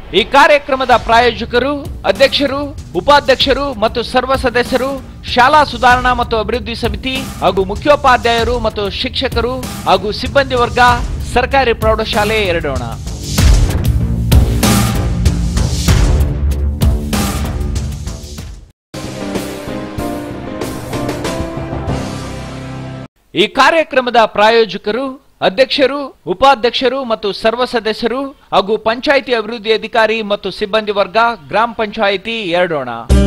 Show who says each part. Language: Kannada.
Speaker 1: ಈ ಕಾರ್ಯಕ್ರಮದ ಪ್ರಾಯೋಜಕರು ಅಧ್ಯಕ್ಷರು ಉಪಾಧ್ಯಕ್ಷರು ಮತ್ತು ಸರ್ವ ಸದಸ್ಯರು ಶಾಲಾ ಸುಧಾರಣಾ ಮತ್ತು ಅಭಿವೃದ್ಧಿ ಸಮಿತಿ ಹಾಗೂ ಮುಖ್ಯೋಪಾಧ್ಯಾಯರು ಮತ್ತು ಶಿಕ್ಷಕರು ಹಾಗೂ ಸಿಬ್ಬಂದಿ ವರ್ಗ ಸರ್ಕಾರಿ ಪ್ರೌಢಶಾಲೆ ಎರಡೋಣ ಈ ಕಾರ್ಯಕ್ರಮದ ಪ್ರಾಯೋಜಕರು ಅಧ್ಯಕ್ಷರು ಉಪಾಧ್ಯಕ್ಷರು ಮತ್ತು ಸರ್ವ ಸದಸ್ಯರು ಹಾಗೂ ಪಂಚಾಯಿತಿ ಅಭಿವೃದ್ಧಿ ಅಧಿಕಾರಿ ಮತ್ತು ಸಿಬ್ಬಂದಿ ವರ್ಗ ಗ್ರಾಮ ಪಂಚಾಯಿತಿ ಎರಡೋಣ